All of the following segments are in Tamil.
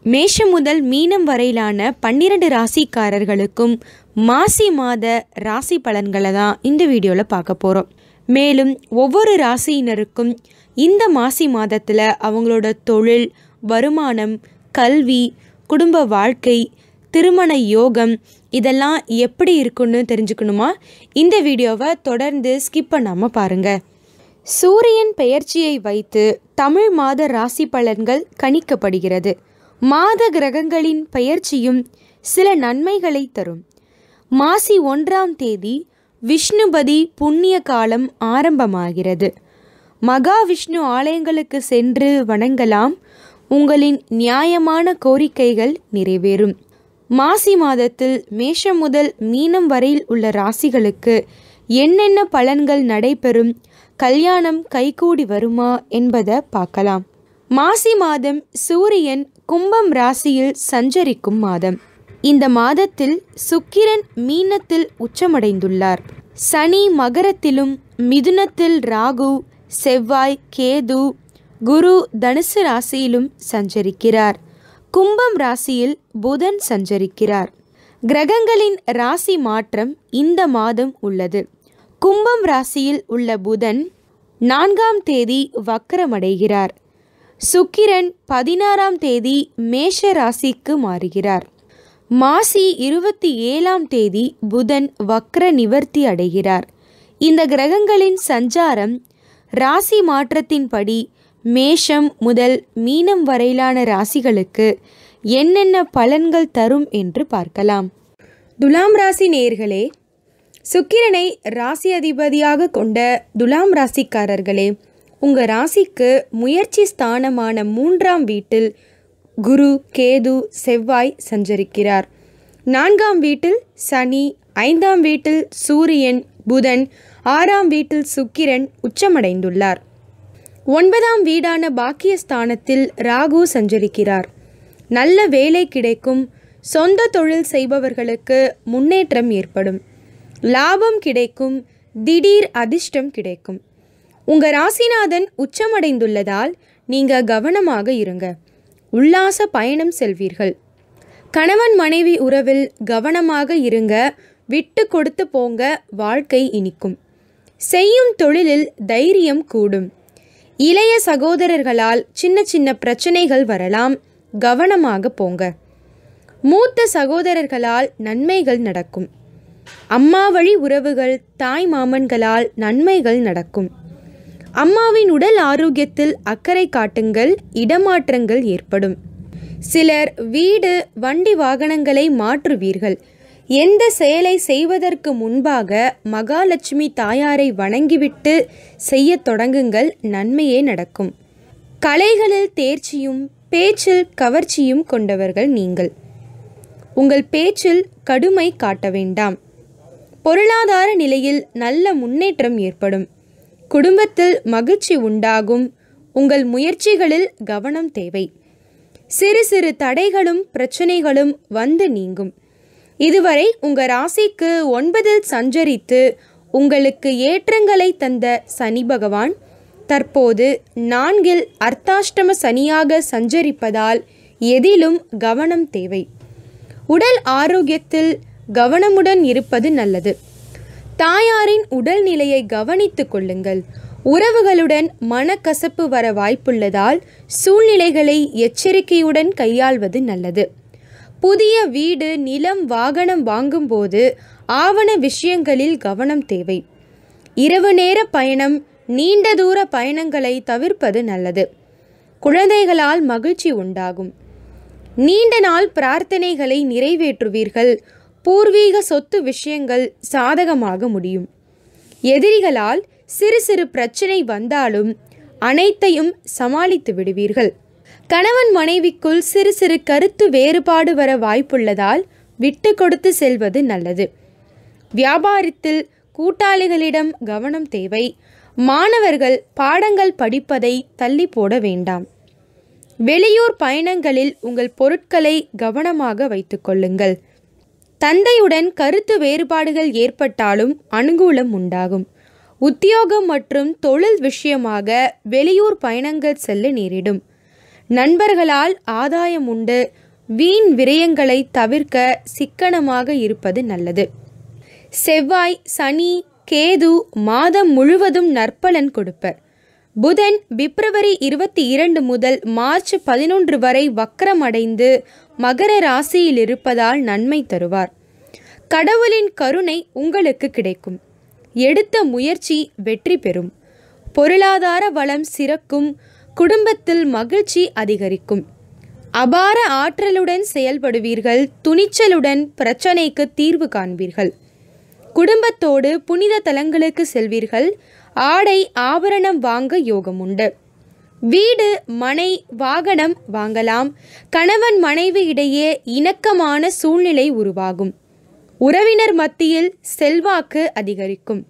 மேஷம் முதல் மீனம் வரையிலான பன்னிரண்டு ராசிக்காரர்களுக்கும் மாசி மாத ராசி பலன்களை தான் இந்த வீடியோவில் பார்க்க போகிறோம் மேலும் ஒவ்வொரு ராசியினருக்கும் இந்த மாசி மாதத்தில் அவங்களோட தொழில் வருமானம் கல்வி குடும்ப வாழ்க்கை திருமண யோகம் இதெல்லாம் எப்படி இருக்குன்னு தெரிஞ்சுக்கணுமா இந்த வீடியோவை தொடர்ந்து ஸ்கிப் பண்ணாமல் பாருங்கள் சூரியன் பெயர்ச்சியை வைத்து தமிழ் மாத ராசி பலன்கள் கணிக்கப்படுகிறது மாத கிரகங்களின் பெயர்ச்சியும் சில நன்மைகளை தரும் மாசி ஒன்றாம் தேதி விஷ்ணுபதி புண்ணிய காலம் ஆரம்பமாகிறது மகாவிஷ்ணு ஆலயங்களுக்கு சென்று வணங்கலாம் உங்களின் நியாயமான கோரிக்கைகள் நிறைவேறும் மாசி மாதத்தில் மேஷம் முதல் மீனம் வரையில் உள்ள ராசிகளுக்கு என்னென்ன பலன்கள் நடைபெறும் கல்யாணம் கைகூடி வருமா என்பதை பார்க்கலாம் மாசி மாதம் சூரியன் கும்பம் ராசியில் சஞ்சரிக்கும் மாதம் இந்த மாதத்தில் சுக்கிரன் மீனத்தில் உச்சமடைந்துள்ளார் சனி மகரத்திலும் மிதுனத்தில் ராகு செவ்வாய் கேது குரு தனுசு ராசியிலும் சஞ்சரிக்கிறார் கும்பம் ராசியில் புதன் சஞ்சரிக்கிறார் கிரகங்களின் ராசி மாற்றம் இந்த மாதம் உள்ளது கும்பம் ராசியில் உள்ள புதன் நான்காம் தேதி வக்கரமடைகிறார் சுக்கிரன் பதினாறாம் தேதி மேஷ ராசிக்கு மாறுகிறார் மாசி இருபத்தி ஏழாம் தேதி புதன் வக்ர நிவர்த்தி அடைகிறார் இந்த கிரகங்களின் சஞ்சாரம் ராசி மாற்றத்தின்படி மேஷம் முதல் மீனம் வரையிலான ராசிகளுக்கு என்னென்ன பலன்கள் தரும் என்று பார்க்கலாம் துலாம் ராசி நேர்களே சுக்கிரனை ராசி அதிபதியாக கொண்ட துலாம் ராசிக்காரர்களே உங்கள் ராசிக்கு முயற்சி ஸ்தானமான மூன்றாம் வீட்டில் குரு கேது செவ்வாய் சஞ்சரிக்கிறார் நான்காம் வீட்டில் சனி ஐந்தாம் வீட்டில் சூரியன் புதன் ஆறாம் வீட்டில் சுக்கிரன் உச்சமடைந்துள்ளார் ஒன்பதாம் வீடான பாக்கியஸ்தானத்தில் ராகு சஞ்சரிக்கிறார் நல்ல வேலை கிடைக்கும் சொந்த தொழில் செய்பவர்களுக்கு முன்னேற்றம் ஏற்படும் லாபம் கிடைக்கும் திடீர் அதிர்ஷ்டம் கிடைக்கும் உங்கள் ராசிநாதன் உச்சமடைந்துள்ளதால் நீங்கள் கவனமாக இருங்க உல்லாச பயணம் செல்வீர்கள் கணவன் மனைவி உறவில் கவனமாக இருங்க விட்டு கொடுத்து போங்க வாழ்க்கை இனிக்கும் செய்யும் தொழிலில் தைரியம் கூடும் இளைய சகோதரர்களால் சின்ன சின்ன பிரச்சனைகள் வரலாம் கவனமாக போங்க மூத்த சகோதரர்களால் நன்மைகள் நடக்கும் அம்மா வழி உறவுகள் தாய் மாமன்களால் நன்மைகள் நடக்கும் அம்மாவின் உடல் ஆரோக்கியத்தில் அக்கறை காட்டுங்கள் இடமாற்றங்கள் ஏற்படும் சிலர் வீடு வண்டி வாகனங்களை மாற்றுவீர்கள் எந்த செயலை செய்வதற்கு முன்பாக மகாலட்சுமி தாயாரை வணங்கிவிட்டு செய்யத் தொடங்குங்கள் நன்மையே நடக்கும் கலைகளில் தேர்ச்சியும் பேச்சில் கவர்ச்சியும் கொண்டவர்கள் நீங்கள் உங்கள் பேச்சில் கடுமை காட்ட வேண்டாம் பொருளாதார நிலையில் நல்ல முன்னேற்றம் ஏற்படும் குடும்பத்தில் மகிழ்ச்சி உண்டாகும் உங்கள் முயற்சிகளில் கவனம் தேவை சிறு சிறு தடைகளும் பிரச்சனைகளும் வந்து நீங்கும் இதுவரை உங்கள் ராசிக்கு ஒன்பதில் சஞ்சரித்து உங்களுக்கு ஏற்றங்களை தந்த சனி பகவான் தற்போது நான்கில் அர்த்தாஷ்டம சனியாக சஞ்சரிப்பதால் எதிலும் கவனம் தேவை உடல் ஆரோக்கியத்தில் கவனமுடன் இருப்பது நல்லது தாயாரின் உடல்நிலையை கவனித்துக் கொள்ளுங்கள் உறவுகளுடன் மனக்கசப்பு வர வாய்ப்புள்ளதால் சூழ்நிலைகளை எச்சரிக்கையுடன் கையாள்வது நல்லது புதிய வீடு நிலம் வாகனம் வாங்கும்போது ஆவண விஷயங்களில் கவனம் தேவை இரவு நேர பயணம் நீண்ட தூர பயணங்களை தவிர்ப்பது நல்லது குழந்தைகளால் மகிழ்ச்சி உண்டாகும் நீண்ட நாள் பிரார்த்தனைகளை நிறைவேற்றுவீர்கள் பூர்வீக சொத்து விஷயங்கள் சாதகமாக முடியும் எதிரிகளால் சிறு சிறு பிரச்சனை வந்தாலும் அனைத்தையும் சமாளித்து விடுவீர்கள் கணவன் மனைவிக்குள் சிறு சிறு கருத்து வேறுபாடு வர வாய்ப்புள்ளதால் விட்டு கொடுத்து செல்வது நல்லது வியாபாரத்தில் கூட்டாளிகளிடம் கவனம் தேவை மாணவர்கள் பாடங்கள் படிப்பதை தள்ளி போட வேண்டாம் வெளியூர் பயணங்களில் உங்கள் பொருட்களை கவனமாக வைத்துக்கொள்ளுங்கள் தந்தையுடன் கருத்து வேறுபாடுகள் ஏற்பட்டாலும் அனுகூலம் உண்டாகும் உத்தியோகம் மற்றும் தொழில் விஷயமாக வெளியூர் பயணங்கள் செல்ல நேரிடும் நண்பர்களால் ஆதாயம் உண்டு வீண் விரயங்களை தவிர்க்க சிக்கனமாக இருப்பது நல்லது செவ்வாய் சனி கேது மாதம் முழுவதும் நற்பலன் கொடுப்பர் புதன் பிப்ரவரி இருபத்தி இரண்டு முதல் மார்ச் பதினொன்று வரை வக்கரமடைந்து மகர ராசியில் இருப்பதால் நன்மை தருவார் கடவுளின் கருணை உங்களுக்கு கிடைக்கும் எடுத்த முயற்சி வெற்றி பெறும் பொருளாதார வளம் சிறக்கும் குடும்பத்தில் மகிழ்ச்சி அதிகரிக்கும் அபார ஆற்றலுடன் செயல்படுவீர்கள் துணிச்சலுடன் பிரச்சனைக்கு தீர்வு காண்பீர்கள் குடும்பத்தோடு புனித தலங்களுக்கு செல்வீர்கள் ஆடை ஆபரணம் வாங்க யோகம் உண்டு வீடு மனை வாகனம் வாங்கலாம் கணவன் மனைவி இடையே இணக்கமான சூழ்நிலை உருவாகும் உறவினர் மத்தியில் செல்வாக்கு அதிகரிக்கும்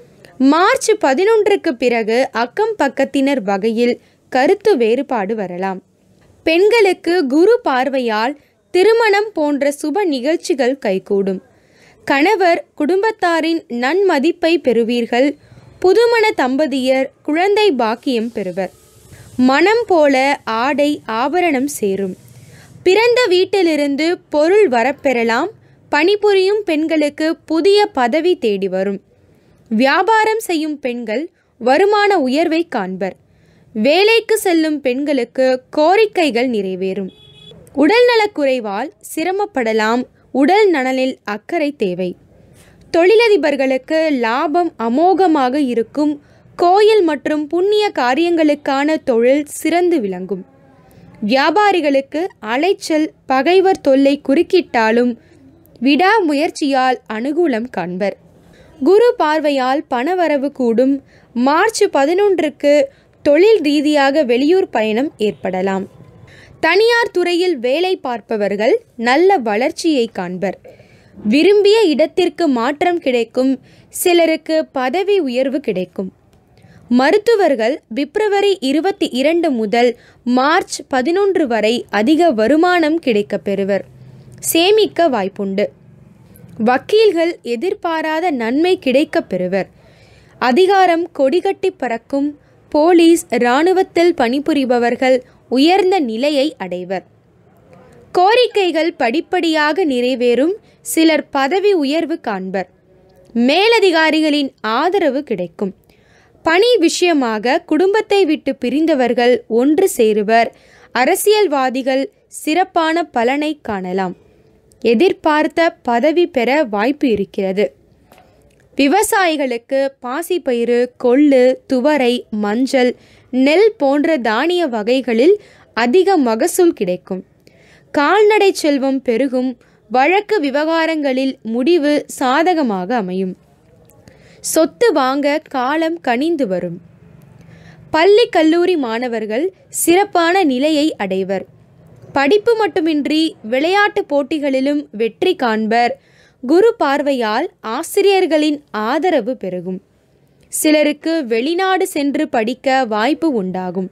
மார்ச் பதினொன்றுக்கு பிறகு அக்கம் பக்கத்தினர் வகையில் கருத்து வேறுபாடு வரலாம் பெண்களுக்கு குரு பார்வையால் திருமணம் போன்ற சுப நிகழ்ச்சிகள் கைகூடும் கணவர் குடும்பத்தாரின் நன்மதிப்பை பெறுவீர்கள் புதுமண தம்பதியர் குழந்தை பாக்கியம் பெறுவர் மனம் போல ஆடை ஆபரணம் சேரும் பிறந்த வீட்டிலிருந்து பொருள் வரப்பெறலாம் பணிபுரியும் பெண்களுக்கு புதிய பதவி தேடி வரும் வியாபாரம் செய்யும் பெண்கள் வருமான உயர்வை காண்பர் வேலைக்கு செல்லும் பெண்களுக்கு கோரிக்கைகள் நிறைவேறும் உடல்நலக்குறைவால் சிரமப்படலாம் உடல் நலனில் அக்கறை தேவை தொழிலதிபர்களுக்கு லாபம் அமோகமாக இருக்கும் கோயில் மற்றும் புண்ணிய காரியங்களுக்கான தொழில் சிறந்து விளங்கும் வியாபாரிகளுக்கு அலைச்சல் பகைவர் தொல்லை குறுக்கிட்டாலும் விடாமுயற்சியால் அனுகூலம் காண்பர் குரு பார்வையால் பணவரவு கூடும் மார்ச் பதினொன்றுக்கு தொழில் ரீதியாக வெளியூர் பயணம் ஏற்படலாம் தனியார் துறையில் வேலை பார்ப்பவர்கள் நல்ல வளர்ச்சியை காண்பர் விரும்பிய இடத்திற்கு மாற்றம் கிடைக்கும் சிலருக்கு பதவி உயர்வு கிடைக்கும் மருத்துவர்கள் பிப்ரவரி இருபத்தி இரண்டு முதல் மார்ச் பதினொன்று வரை அதிக வருமானம் கிடைக்கப் பெறுவர் சேமிக்க வாய்ப்புண்டு வக்கீல்கள் எதிர்பாராத நன்மை கிடைக்கப் பெறுவர் அதிகாரம் கொடிகட்டி பறக்கும் போலீஸ் இராணுவத்தில் பணிபுரிபவர்கள் உயர்ந்த நிலையை அடைவர் கோரிக்கைகள் படிப்படியாக நிறைவேறும் சிலர் பதவி உயர்வு காண்பர் மேலதிகாரிகளின் ஆதரவு கிடைக்கும் பணி விஷயமாக குடும்பத்தை விட்டு பிரிந்தவர்கள் ஒன்று சேருவர் அரசியல்வாதிகள் சிறப்பான பலனை காணலாம் எதிர்பார்த்த பதவி பெற வாய்ப்பு இருக்கிறது விவசாயிகளுக்கு பாசிப்பயிறு கொள்ளு துவரை மஞ்சள் நெல் போன்ற தானிய வகைகளில் அதிக மகசூல் கிடைக்கும் கால்நடை செல்வம் பெருகும் வழக்கு விவகாரங்களில் முடிவு சாதகமாக அமையும் சொத்து வாங்க காலம் கனிந்து வரும் பள்ளி கல்லூரி மாணவர்கள் சிறப்பான நிலையை அடைவர் படிப்பு மட்டுமின்றி விளையாட்டு போட்டிகளிலும் வெற்றி காண்பர் குரு பார்வையால் ஆசிரியர்களின் ஆதரவு பெருகும் சிலருக்கு வெளிநாடு சென்று படிக்க வாய்ப்பு உண்டாகும்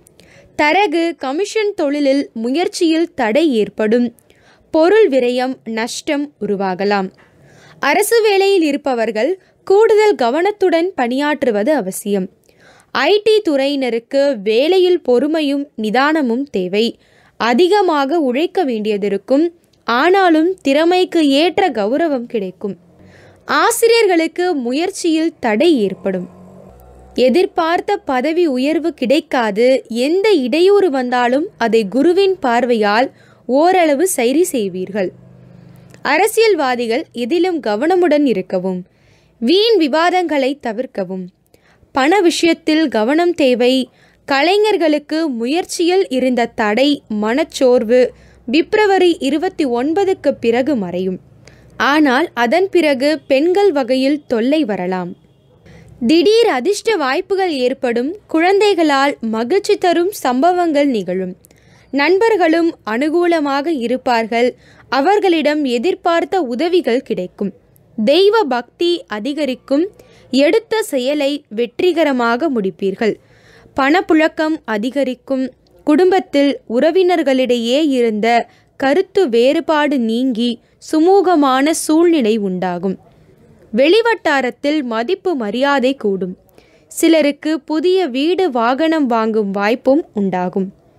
தரகு கமிஷன் தொழிலில் முயற்சியில் தடை ஏற்படும் பொருள் விரயம் நஷ்டம் உருவாகலாம் அரசு வேலையில் இருப்பவர்கள் கூடுதல் கவனத்துடன் பணியாற்றுவது அவசியம் ஐடி துறையினருக்கு வேலையில் பொறுமையும் நிதானமும் தேவை அதிகமாக உழைக்க வேண்டியதிருக்கும் ஆனாலும் திறமைக்கு ஏற்ற கௌரவம் கிடைக்கும் ஆசிரியர்களுக்கு முயற்சியில் தடை ஏற்படும் எதிர்பார்த்த பதவி உயர்வு கிடைக்காது எந்த இடையூறு வந்தாலும் அதை குருவின் பார்வையால் ஓரளவு சரி செய்வீர்கள் அரசியல்வாதிகள் எதிலும் கவனமுடன் இருக்கவும் வீண் விவாதங்களை தவிர்க்கவும் பண விஷயத்தில் கவனம் தேவை கலைஞர்களுக்கு முயற்சியில் இருந்த தடை மனச்சோர்வு பிப்ரவரி இருபத்தி ஒன்பதுக்கு பிறகு மறையும் ஆனால் அதன் பிறகு பெண்கள் வகையில் தொல்லை வரலாம் திடீர் அதிர்ஷ்ட வாய்ப்புகள் ஏற்படும் குழந்தைகளால் மகிழ்ச்சி தரும் சம்பவங்கள் நிகழும் நண்பர்களும் அனுகூலமாக இருப்பார்கள் அவர்களிடம் எதிர்பார்த்த உதவிகள் கிடைக்கும் தெய்வ பக்தி அதிகரிக்கும் எடுத்த செயலை வெற்றிகரமாக முடிப்பீர்கள் பணப்புழக்கம் அதிகரிக்கும் குடும்பத்தில் உறவினர்களிடையே இருந்த கருத்து வேறுபாடு நீங்கி சுமூகமான சூழ்நிலை உண்டாகும் வெளிவட்டாரத்தில் மதிப்பு மரியாதை கூடும் சிலருக்கு புதிய வீடு வாகனம் வாங்கும் வாய்ப்பும் உண்டாகும்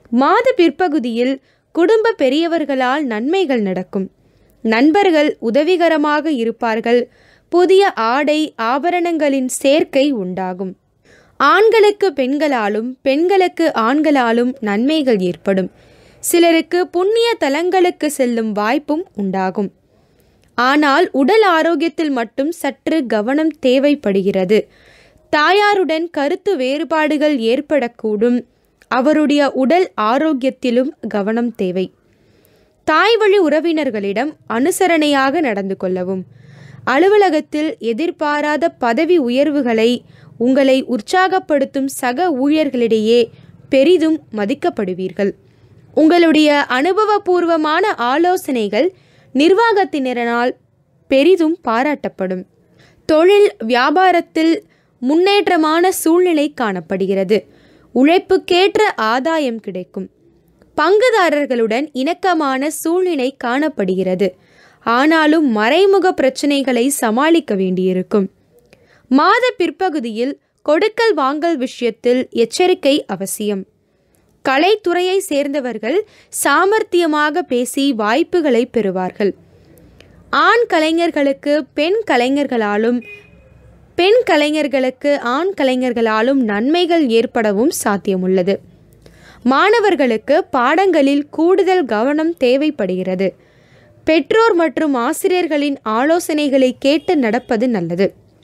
மாத பிற்பகுதியில் குடும்ப பெரியவர்களால் நன்மைகள் நடக்கும் நண்பர்கள் உதவிகரமாக இருப்பார்கள் புதிய ஆடை ஆபரணங்களின் சேர்க்கை உண்டாகும் ஆண்களுக்கு பெண்களாலும் பெண்களுக்கு ஆண்களாலும் நன்மைகள் ஏற்படும் சிலருக்கு புண்ணிய தலங்களுக்கு செல்லும் வாய்ப்பும் உண்டாகும் ஆனால் உடல் ஆரோக்கியத்தில் மட்டும் சற்று கவனம் தேவைப்படுகிறது தாயாருடன் கருத்து வேறுபாடுகள் ஏற்படக்கூடும் அவருடைய உடல் ஆரோக்கியத்திலும் கவனம் தேவை தாய் வழி உறவினர்களிடம் அனுசரணையாக நடந்து கொள்ளவும் அலுவலகத்தில் எதிர்பாராத பதவி உயர்வுகளை உங்களை உற்சாகப்படுத்தும் சக ஊழியர்களிடையே பெரிதும் மதிக்கப்படுவீர்கள் உங்களுடைய அனுபவபூர்வமான ஆலோசனைகள் நிர்வாகத்தினரால் பெரிதும் பாராட்டப்படும் தொழில் வியாபாரத்தில் முன்னேற்றமான சூழ்நிலை காணப்படுகிறது உழைப்புக்கேற்ற ஆதாயம் கிடைக்கும் பங்குதாரர்களுடன் இணக்கமான சூழ்நிலை காணப்படுகிறது ஆனாலும் மறைமுக பிரச்சனைகளை சமாளிக்க வேண்டியிருக்கும் மாத பிற்பகுதியில் கொடுக்கல் வாங்கல் விஷயத்தில் எச்சரிக்கை அவசியம் கலைத்துறையை சேர்ந்தவர்கள் சாமர்த்தியமாக பேசி வாய்ப்புகளை பெறுவார்கள் ஆண் கலைஞர்களுக்கு பெண் கலைஞர்களாலும் பெண் கலைஞர்களுக்கு ஆண் கலைஞர்களாலும் நன்மைகள் ஏற்படவும் சாத்தியமுள்ளது மாணவர்களுக்கு பாடங்களில் கூடுதல் கவனம் தேவைப்படுகிறது பெற்றோர் மற்றும் ஆசிரியர்களின் ஆலோசனைகளை கேட்டு நடப்பது நல்லது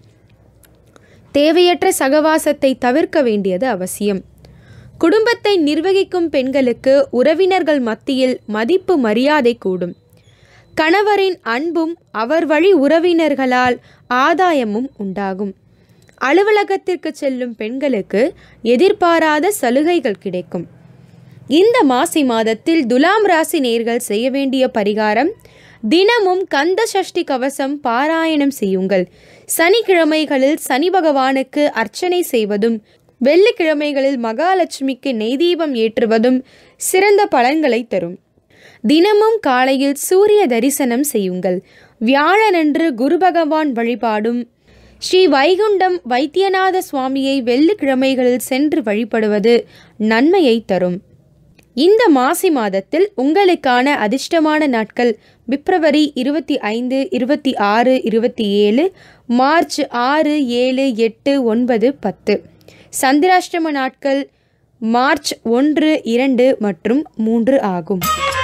தேவையற்ற சகவாசத்தை தவிர்க்க வேண்டியது அவசியம் குடும்பத்தை நிர்வகிக்கும் பெண்களுக்கு உறவினர்கள் மத்தியில் மதிப்பு மரியாதை கூடும் கணவரின் அன்பும் அவர் வழி உறவினர்களால் ஆதாயமும் உண்டாகும் அலுவலகத்திற்கு செல்லும் பெண்களுக்கு எதிர்பாராத சலுகைகள் கிடைக்கும் இந்த மாசி மாதத்தில் துலாம் ராசி நேர்கள் செய்ய வேண்டிய பரிகாரம் தினமும் கந்த சஷ்டி கவசம் பாராயணம் செய்யுங்கள் சனிக்கிழமைகளில் சனி பகவானுக்கு அர்ச்சனை செய்வதும் வெள்ளிக்கிழமைகளில் மகாலட்சுமிக்கு நெய்தீபம் ஏற்றுவதும் சிறந்த பலன்களை தரும் தினமும் காலையில் சூரிய தரிசனம் செய்யுங்கள் வியாழனன்று குரு பகவான் வழிபாடும் ஸ்ரீ வைகுண்டம் வைத்தியநாத சுவாமியை வெள்ளிக்கிழமைகளில் சென்று வழிபடுவது நன்மையை தரும் இந்த மாசி மாதத்தில் உங்களுக்கான அதிர்ஷ்டமான நாட்கள் பிப்ரவரி இருபத்தி ஐந்து இருபத்தி ஆறு இருபத்தி ஏழு மார்ச் ஆறு ஏழு எட்டு ஒன்பது பத்து சந்திராஷ்டம நாட்கள் மார்ச் ஒன்று இரண்டு மற்றும் மூன்று ஆகும்